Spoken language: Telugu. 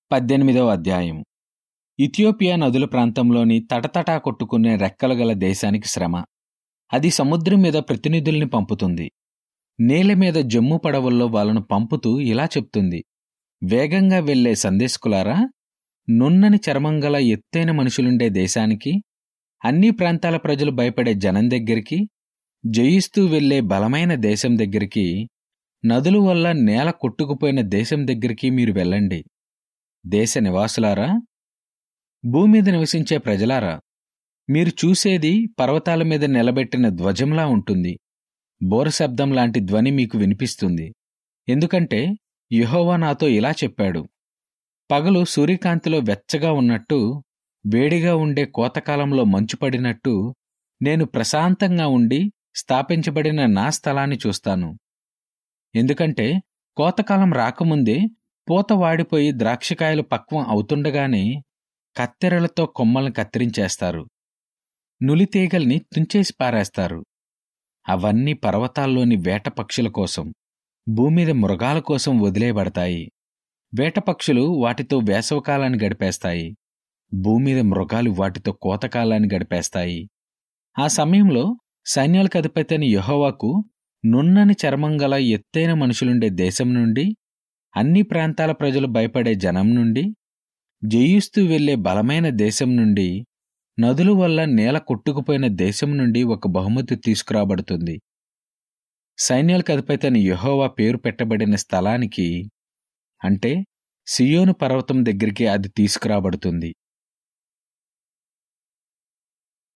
పద్దెనిమిదవ అధ్యాయం ఇథియోపియా నదుల ప్రాంతంలోని తటతటా కొట్టుకునే రెక్కలు గల దేశానికి శ్రమ అది సముద్రం మీద ప్రతినిధుల్ని పంపుతుంది నేల మీద జమ్ము పడవల్లో వాళ్ళను పంపుతూ ఇలా చెప్తుంది వేగంగా వెళ్లే సందేశకులారా నున్నని చర్మం గల ఎత్తైన మనుషులుండే దేశానికి అన్ని ప్రాంతాల ప్రజలు భయపడే జనం దగ్గరికి జయిస్తూ వెళ్లే బలమైన దేశం దగ్గరికి నదుల వల్ల నేల కొట్టుకుపోయిన దేశం దగ్గరికి మీరు వెళ్ళండి దేశ నివాసులారా భూమి మీద నివసించే ప్రజలారా మీరు చూసేది పర్వతాల మీద నిలబెట్టిన ధ్వజంలా ఉంటుంది బోర శబ్దం లాంటి ధ్వని మీకు వినిపిస్తుంది ఎందుకంటే యెహోవా నాతో ఇలా చెప్పాడు పగలు సూర్యకాంతిలో వెచ్చగా ఉన్నట్టు వేడిగా ఉండే కోతకాలంలో మంచు పడినట్టు నేను ప్రశాంతంగా ఉండి స్థాపించబడిన నా స్థలాన్ని చూస్తాను ఎందుకంటే కోతకాలం రాకముందే పూత వాడిపోయి ద్రాక్షకాయలు పక్వం అవుతుండగానే కత్తెరలతో కొమ్మల్ని కత్తిరించేస్తారు నులితీగల్ని తుంచేసి పారేస్తారు అవన్నీ పర్వతాల్లోని వేట పక్షుల కోసం భూమీద మృగాల కోసం వదిలేయబడతాయి వేట పక్షులు వాటితో వేసవకాలాన్ని గడిపేస్తాయి భూమీద మృగాలు వాటితో కోతకాలాన్ని గడిపేస్తాయి ఆ సమయంలో సైన్యాలకు అధిపతి అయిన యహోవాకు నున్నని చర్మం గల ఎత్తైన మనుషులుండే దేశం నుండి అన్ని ప్రాంతాల ప్రజలు భయపడే జనం నుండి జయిస్తూ వెళ్లే బలమైన దేశం నుండి నదుల వల్ల నేల కొట్టుకుపోయిన దేశం నుండి ఒక బహుమతి తీసుకురాబడుతుంది సైన్యాలకు అధిపతి అయిన యహోవా పేరు పెట్టబడిన స్థలానికి అంటే సియోను పర్వతం దగ్గరికి అది తీసుకురాబడుతుంది